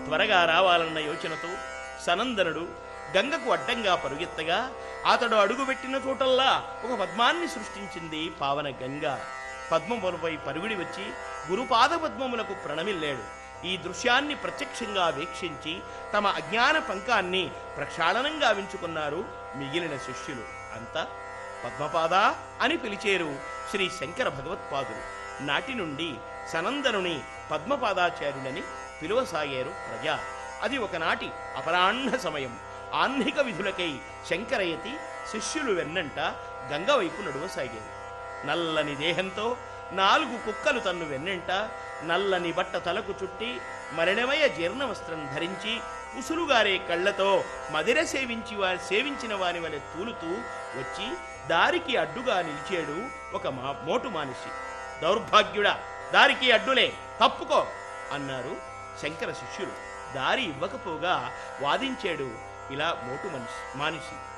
త్వరగా రావాలన్న యోచనతో సనందనుడు గంగకు అడ్డంగా పరుగెత్తగా అతడు అడుగుపెట్టిన చోటల్లా ఒక పద్మాన్ని సృష్టించింది పావన గంగ పద్మములపై పరుగుడి వచ్చి గురుపాద పద్మములకు ప్రణమిల్లాడు ఈ దృశ్యాన్ని ప్రత్యక్షంగా వీక్షించి తమ అజ్ఞాన పంకాన్ని ప్రక్షాళనం గావించుకున్నారు మిగిలిన శిష్యులు అంతా పద్మపాద అని పిలిచేరు శ్రీ శంకర భగవత్పాదులు నాటి నుండి సనందనుని పద్మపాదాచార్యులని పిలువసాగారు ప్రజా అది ఒకనాటి అపరాహ్న సమయం ఆహ్నిక విధులకై శంకరయతి శిష్యులు వెన్నంట గంగ వైపు నడువసాగారు నల్లని దేహంతో నాలుగు కుక్కలు తన్ను వెన్నెంట నల్లని బట్ట తలకు చుట్టి మరణమయ జీర్ణ వస్త్రం ధరించి ఉసులుగారే కళ్ళతో మదిర సేవించి వారి సేవించిన వారి వలె తూలుతూ వచ్చి దారికి అడ్డుగా నిలిచాడు ఒక మా మోటు మానిషి దౌర్భాగ్యుడా దారికి అడ్డులే తప్పుకో అన్నారు శంకర శిష్యులు దారి ఇవ్వకపోగా వాదించాడు ఇలా మోటు మనిషి మానిషి